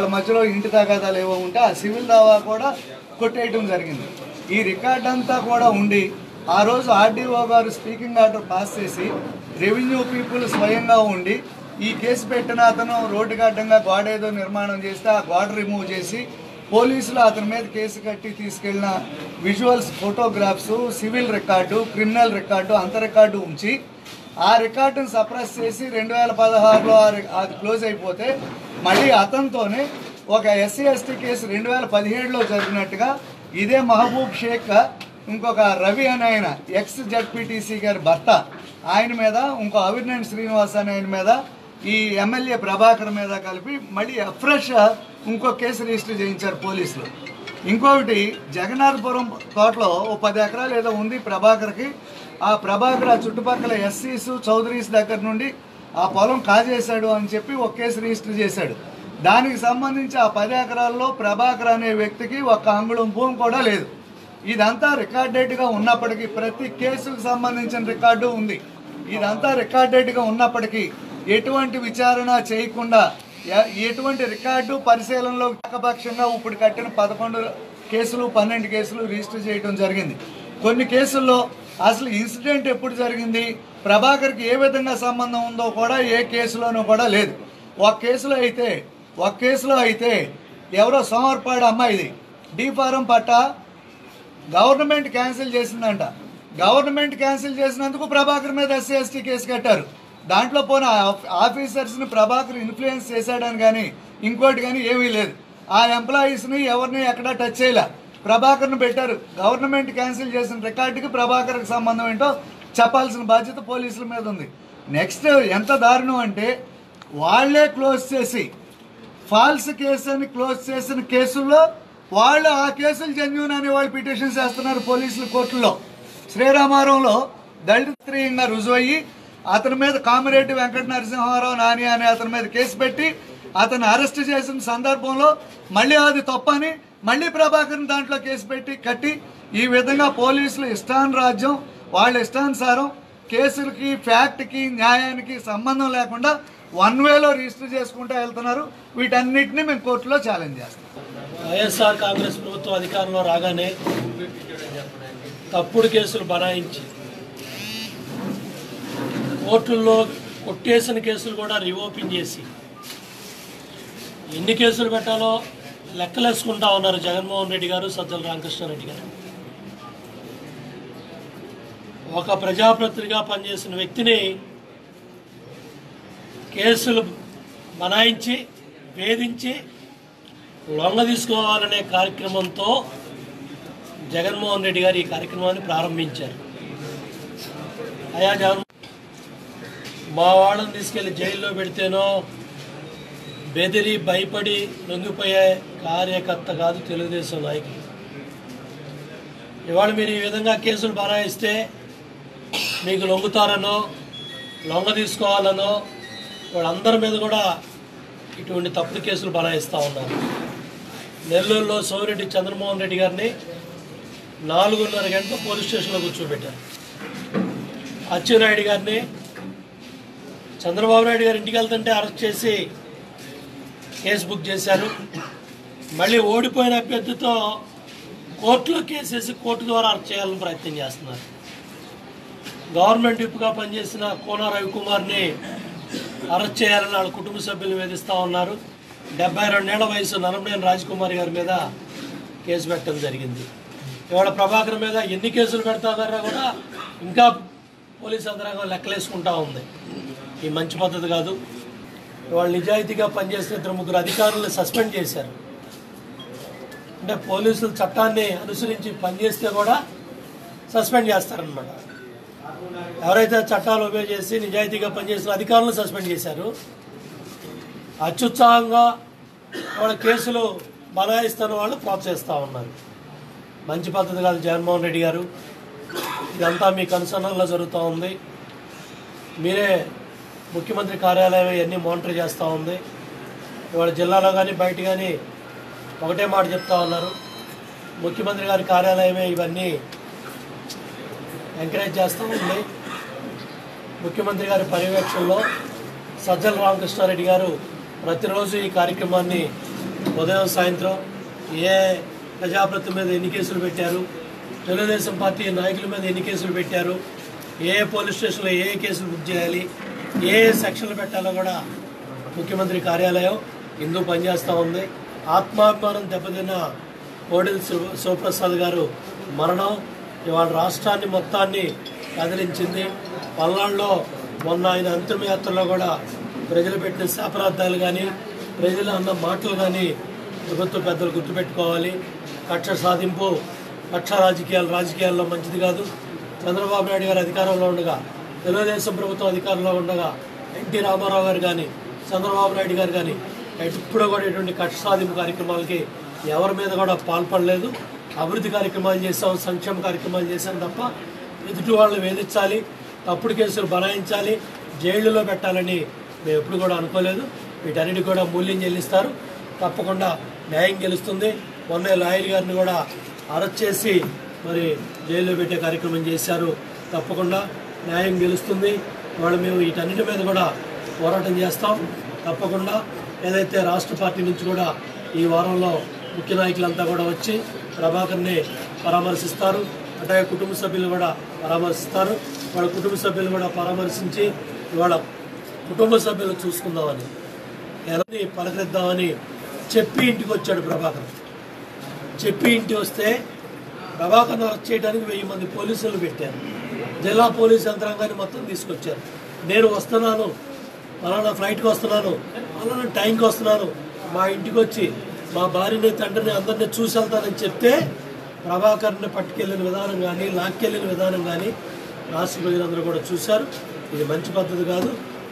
వాళ్ళ మధ్యలో ఇంటి తగాదాలు ఏవో ఉంటే ఆ సివిల్ దావా కూడా కొట్టేయటం జరిగింది ఈ రికార్డ్ అంతా కూడా ఉండి ఆ రోజు RDO garu speaking order pass చేసి రెవెన్యూ పీపుల్ స్వయంగా ఉండి ఈ కేసు పెట్టిన అతను రోడ్డుకి అడ్డంగా గోడ ఏదో నిర్మాణం చేస్తే ఆ గోడ రిమూవ్ చేసి పోలీసులు అతని మీద కేసు కట్టి తీసుకెళ్లిన visuals photographs civil record criminal record అంత రికార్డు ఉంచి ఆ రికార్డును సప్రెస్ చేసి రెండు వేల పదహారులో ఆ రి- అది క్లోజ్ అయిపోతే మళ్ళీ అతనితోనే ఒక ఎస్సీ ఎస్టీ కేసు రెండు వేల పదిహేడులో జరిగినట్టుగా ఇదే మహబూబ్ షేక్ ఇంకొక రవి అని ఆయన ఎక్స్ జడ్పీటీసీ గారి భర్త ఆయన మీద ఇంకో అవిర్నేని శ్రీనివాస్ అని ఆయన మీద ఈ ఎమ్మెల్యే ప్రభాకర్ మీద కలిపి మళ్ళీ ఫ్రెష్ ఇంకో కేసు రిజిస్టర్ చేయించారు పోలీసులు ఇంకొకటి జగన్నాథపురం తోటలో ఓ పది ఎకరాలు ఏదో ఉంది ప్రభాకర్కి ఆ ప్రభాకర్ ఆ చుట్టుపక్కల ఎస్సీస్ చౌదరీస్ దగ్గర నుండి ఆ పొలం కాజేశాడు అని చెప్పి ఒక కేసు రిజిస్టర్ చేశాడు దానికి సంబంధించి ఆ పది ఎకరాల్లో ప్రభాకర్ అనే వ్యక్తికి ఒక అంగుళం భూమి కూడా లేదు ఇదంతా రికార్డెడ్గా ఉన్నప్పటికీ ప్రతి కేసుకు సంబంధించిన రికార్డు ఉంది ఇదంతా రికార్డెడ్గా ఉన్నప్పటికీ ఎటువంటి విచారణ చేయకుండా ఎ- ఎటువంటి రికార్డు పరిశీలనలో ఏకపక్షంగా ఇప్పుడు కట్టిన పదకొండు కేసులు పన్నెండు కేసులు రిజిస్టర్ చేయడం జరిగింది కొన్ని కేసుల్లో అసలు ఇన్సిడెంట్ ఎప్పుడు జరిగింది ప్రభాకర్కి ఏ విధంగా సంబంధం ఉందో కూడా ఏ కేసులోనూ కూడా లేదు ఒక కేసులో అయితే ఒక కేసులో అయితే ఎవరో సోమవారపాడు అమ్మాయిది డీ ఫారం పట్టా గవర్నమెంట్ క్యాన్సిల్ చేసిందంట గవర్నమెంట్ క్యాన్సిల్ చేసినందుకు ప్రభాకర్ మీద ఎస్సీ ఎస్టీ కేసు కట్టారు దాంట్లో పోన ఆఫీసర్స్ని ప్రభాకర్ ఇన్ఫ్లుయెన్స్ చేశాడని కానీ ఇంకోటి కానీ ఏమీ లేదు ఆ ఎంప్లాయీస్ని ఎవరిని ఎక్కడా టచ్ చేయలే ప్రభాకర్ని పెట్టారు గవర్నమెంట్ క్యాన్సిల్ చేసిన రికార్డుకి ప్రభాకర్కి సంబంధం ఏంటో చెప్పాల్సిన బాధ్యత పోలీసుల మీద ఉంది నెక్స్ట్ ఎంత దారుణం అంటే వాళ్ళే క్లోజ్ చేసి ఫాల్స్ కేసు అని క్లోజ్ చేసిన కేసుల్లో వాళ్ళు ఆ కేసులు జెన్యున్ అని వాళ్ళు పిటిషన్స్ వేస్తున్నారు పోలీసులు కోర్టుల్లో శ్రీరామారంలో దళిత్రీయంగా రుజువయ్యి అతని మీద కామిరెడ్డి వెంకట నరసింహారావు నాని అనే అతని మీద కేసు పెట్టి అతను అరెస్ట్ చేసిన సందర్భంలో మళ్ళీ అది తప్పని మళ్ళీ ప్రభాకర్ని దాంట్లో కేసు పెట్టి కట్టి ఈ విధంగా పోలీసులు ఇష్టాన్ రాజ్యం వాళ్ళ ఇష్టానుసారం కేసులకి ఫ్యాక్ట్కి న్యాయానికి సంబంధం లేకుండా వన్ వేలో రిజిస్టర్ చేసుకుంటూ వెళ్తున్నారు వీటన్నిటిని మేము కోర్టులో ఛాలెంజ్ చేస్తాం వైఎస్ఆర్ కాంగ్రెస్ ప్రభుత్వం అధికారంలో రాగానే తప్పుడు కేసులు బనాయించి కోర్టుల్లో కొట్టేసిన కేసులు కూడా రీఓపెన్ చేసి ఎన్ని కేసులు పెట్టాలో లెక్కలేసుకుంటా ఉన్నారు జగన్మోహన్ రెడ్డి గారు సజ్జల రామకృష్ణారెడ్డి గారు ఒక ప్రజాప్రతినిధిగా పనిచేసిన వ్యక్తిని కేసులు బనాయించి వేధించి లొంగ తీసుకోవాలనే కార్యక్రమంతో జగన్మోహన్ రెడ్డి గారు ఈ కార్యక్రమాన్ని ప్రారంభించారు అయా జగన్ మా వాళ్ళని తీసుకెళ్లి జైల్లో పెడితేనో బెదిరి భయపడి లొంగిపోయే కార్యకర్త కాదు తెలుగుదేశం నాయకులు ఇవాళ మీరు ఈ విధంగా కేసులు బనాయిస్తే మీకు లొంగుతారనో లొంగ తీసుకోవాలనో వాళ్ళందరి మీద కూడా ఇటువంటి తప్పుడు కేసులు బనాయిస్తూ ఉన్నారు నెల్లూరులో సోమిరెడ్డి చంద్రమోహన్ రెడ్డి గారిని నాలుగున్నర గంటలు పోలీస్ స్టేషన్లో కూర్చోబెట్టారు అచ్చెన్నాయుడు గారిని చంద్రబాబు నాయుడు గారి ఇంటికి వెళ్తుంటే అరెస్ట్ చేసి కేసు బుక్ చేశారు మళ్ళీ ఓడిపోయిన అభ్యర్థితో కోర్టులో కేసేసి కోర్టు ద్వారా అరెస్ట్ చేయాలని ప్రయత్నం చేస్తున్నారు గవర్నమెంట్ విప్గా పనిచేసిన కోన రవికుమార్ని అరెస్ట్ చేయాలని వాళ్ళ కుటుంబ సభ్యులు వేధిస్తూ ఉన్నారు డెబ్బై రెండేళ్ల వయసు నరమనేని రాజకుమారి గారి మీద కేసు పెట్టడం జరిగింది ఇవాళ ప్రభాకర్ మీద ఎన్ని కేసులు పెడతారో కూడా ఇంకా పోలీస్ యంత్రాంగం లెక్కలేసుకుంటా ఉంది ఈ మంచి పద్ధతి కాదు ఇవాళ నిజాయితీగా పనిచేసిన ఇద్దరు ముగ్గురు అధికారులను సస్పెండ్ చేశారు అంటే పోలీసులు చట్టాన్ని అనుసరించి పనిచేస్తే కూడా సస్పెండ్ చేస్తారనమాట ఎవరైతే చట్టాలు ఉపయోగ చేసి నిజాయితీగా పనిచేసిన అధికారులను సస్పెండ్ చేశారు అత్యుత్సాహంగా వాళ్ళ కేసులు బలాయిస్తున్న వాళ్ళు ప్రోత్సహిస్తూ ఉన్నారు మంచి పద్ధతి కాదు జగన్మోహన్ రెడ్డి గారు ఇదంతా మీ కనుసన్నల్లో జరుగుతూ ఉంది మీరే ముఖ్యమంత్రి కార్యాలయం ఇవన్నీ మానిటర్ చేస్తూ ఉంది ఇవాళ జిల్లాలో కానీ బయట కానీ ఒకటే మాట చెప్తా ఉన్నారు ముఖ్యమంత్రి గారి కార్యాలయమే ఇవన్నీ ఎంకరేజ్ చేస్తూ ఉంది ముఖ్యమంత్రి గారి పర్యవేక్షణలో సజ్జల రామకృష్ణారెడ్డి గారు ప్రతిరోజు ఈ కార్యక్రమాన్ని ఉదయం సాయంత్రం ఏ ప్రజాప్రతి మీద ఎన్ని కేసులు పెట్టారు తెలుగుదేశం పార్టీ నాయకుల మీద ఎన్ని కేసులు పెట్టారు ఏ పోలీస్ స్టేషన్లో ఏ కేసులు బుక్ చేయాలి ఏ సెక్షన్లు పెట్టాలో కూడా ముఖ్యమంత్రి కార్యాలయం ఇందు పనిచేస్తూ ఉంది ఆత్మాభిమానం దెబ్బతిన్న కోడెల శివ శివప్రసాద్ గారు మరణం ఇవాళ రాష్ట్రాన్ని మొత్తాన్ని కదిలించింది పల్నాడులో మొన్న ఆయన అంతిమయాత్రలో కూడా ప్రజలు పెట్టిన శాపరార్థాలు కానీ ప్రజలు అన్న మాటలు కానీ ప్రభుత్వ పెద్దలు గుర్తుపెట్టుకోవాలి కక్ష సాధింపు కక్ష రాజకీయాలు రాజకీయాల్లో మంచిది కాదు చంద్రబాబు నాయుడు గారు అధికారంలో ఉండగా తెలుగుదేశం ప్రభుత్వం అధికారంలో ఉండగా ఎన్టీ రామారావు గారు కానీ చంద్రబాబు నాయుడు గారు కానీ ఎప్పుడు కూడా ఇటువంటి కక్ష సాధింపు కార్యక్రమాలకి ఎవరి మీద కూడా పాల్పడలేదు అభివృద్ధి కార్యక్రమాలు చేసాం సంక్షేమ కార్యక్రమాలు చేశాం తప్ప ఎదుటి వాళ్ళని వేధించాలి తప్పుడు కేసులు బనాయించాలి జైళ్ళలో పెట్టాలని మేము ఎప్పుడు కూడా అనుకోలేదు వీటన్నిటి కూడా మూల్యం చెల్లిస్తారు తప్పకుండా న్యాయం గెలుస్తుంది మొన్న లాయర్ గారిని కూడా అరెస్ట్ చేసి మరి జైల్లో పెట్టే కార్యక్రమం చేశారు తప్పకుండా న్యాయం గెలుస్తుంది వాళ్ళు మేము వీటన్నిటి మీద కూడా పోరాటం చేస్తాం తప్పకుండా ఏదైతే రాష్ట్ర పార్టీ నుంచి కూడా ఈ వారంలో ముఖ్య నాయకులంతా కూడా వచ్చి ప్రభాకర్ని పరామర్శిస్తారు అట్లాగే కుటుంబ సభ్యులు కూడా పరామర్శిస్తారు వాళ్ళ కుటుంబ సభ్యులు కూడా పరామర్శించి వాళ్ళ కుటుంబ సభ్యులు చూసుకుందామని ఎలాని పలకరిద్దామని చెప్పి ఇంటికి వచ్చాడు ప్రభాకర్ చెప్పి ఇంటి వస్తే ప్రభాకర్ను అరెస్ట్ చేయడానికి వెయ్యి మంది పోలీసులు పెట్టారు జిల్లా పోలీస్ యంత్రాంగాన్ని మొత్తం తీసుకొచ్చారు నేను వస్తున్నాను అలానా ఫ్లైట్కి వస్తున్నాను అలానా టైంకి వస్తున్నాను మా ఇంటికి వచ్చి మా భార్యని తండ్రిని అందరినీ చూసి వెళ్తానని చెప్తే ప్రభాకర్ని పట్టుకెళ్ళిన విధానం కానీ లాక్కెళ్ళిన విధానం కానీ రాష్ట్ర ప్రజలందరూ కూడా చూశారు ఇది మంచి పద్ధతి కాదు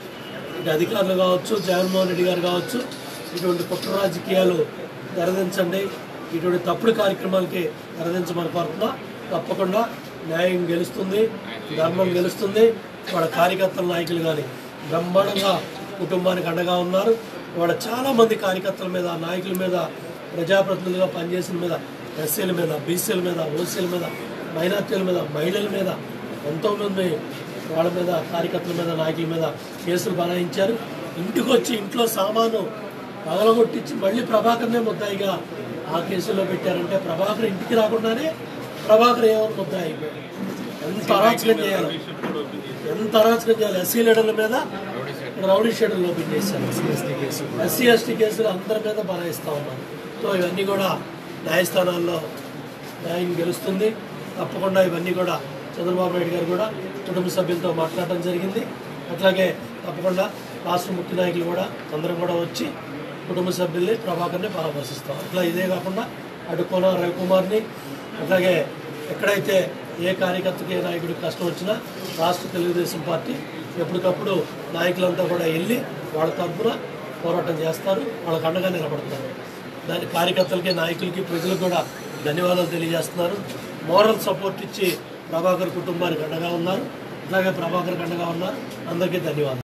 ఇటు అధికారులు కావచ్చు జగన్మోహన్ రెడ్డి గారు కావచ్చు ఇటువంటి కుట్ర రాజకీయాలు తెరదించండి ఇటువంటి తప్పుడు కార్యక్రమాలకి తెరదించమని కోరుతున్నా తప్పకుండా న్యాయం గెలుస్తుంది ధర్మం గెలుస్తుంది వాళ్ళ కార్యకర్తల నాయకులు కానీ బ్రహ్మాండంగా కుటుంబానికి అండగా ఉన్నారు వాళ్ళ చాలామంది కార్యకర్తల మీద నాయకుల మీద ప్రజాప్రతినిధులుగా పనిచేసిన మీద ఎస్సీల మీద బీసీల మీద ఓసీల మీద మైనార్టీల మీద మహిళల మీద ఎంతోమంది వాళ్ళ మీద కార్యకర్తల మీద నాయకుల మీద కేసులు బనాయించారు ఇంటికి వచ్చి ఇంట్లో సామాను పగలగొట్టించి మళ్ళీ ప్రభాకర్నే ముద్దాయిగా ఆ కేసులో పెట్టారంటే ప్రభాకర్ ఇంటికి రాకుండానే ప్రభాకర్ ఏమని ముద్దాయి అయిపోయాడు ఎంత అరాచకం చేయాలి ఎంత అరాచకం చేయాలి ఎస్సీ లీడర్ల మీద రౌడీ షెడ్యూల్ ఓపెన్ చేశారు ఎస్సీ ఎస్టీ కేసులు అందరి మీద బనాయిస్తూ ఉన్నారు సో ఇవన్నీ కూడా న్యాయస్థానాల్లో న్యాయం గెలుస్తుంది తప్పకుండా ఇవన్నీ కూడా చంద్రబాబు నాయుడు గారు కూడా కుటుంబ సభ్యులతో మాట్లాడడం జరిగింది అట్లాగే తప్పకుండా రాష్ట్ర ముఖ్య నాయకులు కూడా అందరం కూడా వచ్చి కుటుంబ సభ్యుల్ని ప్రభాకర్ని పరామర్శిస్తాం అట్లా ఇదే కాకుండా అటు కోన రవికుమార్ని అట్లాగే ఎక్కడైతే ఏ కార్యకర్తకి ఏ నాయకుడికి కష్టం వచ్చినా రాష్ట్ర తెలుగుదేశం పార్టీ ఎప్పటికప్పుడు నాయకులంతా కూడా వెళ్ళి వాళ్ళ తరఫున పోరాటం చేస్తారు వాళ్ళకి అండగా నిలబడతారు దాని కార్యకర్తలకి నాయకులకి ప్రజలకు కూడా ధన్యవాదాలు తెలియజేస్తున్నారు మోరల్ సపోర్ట్ ఇచ్చి ప్రభాకర్ కుటుంబానికి అండగా ఉన్నారు అలాగే ప్రభాకర్కి అండగా ఉన్నారు అందరికీ ధన్యవాదాలు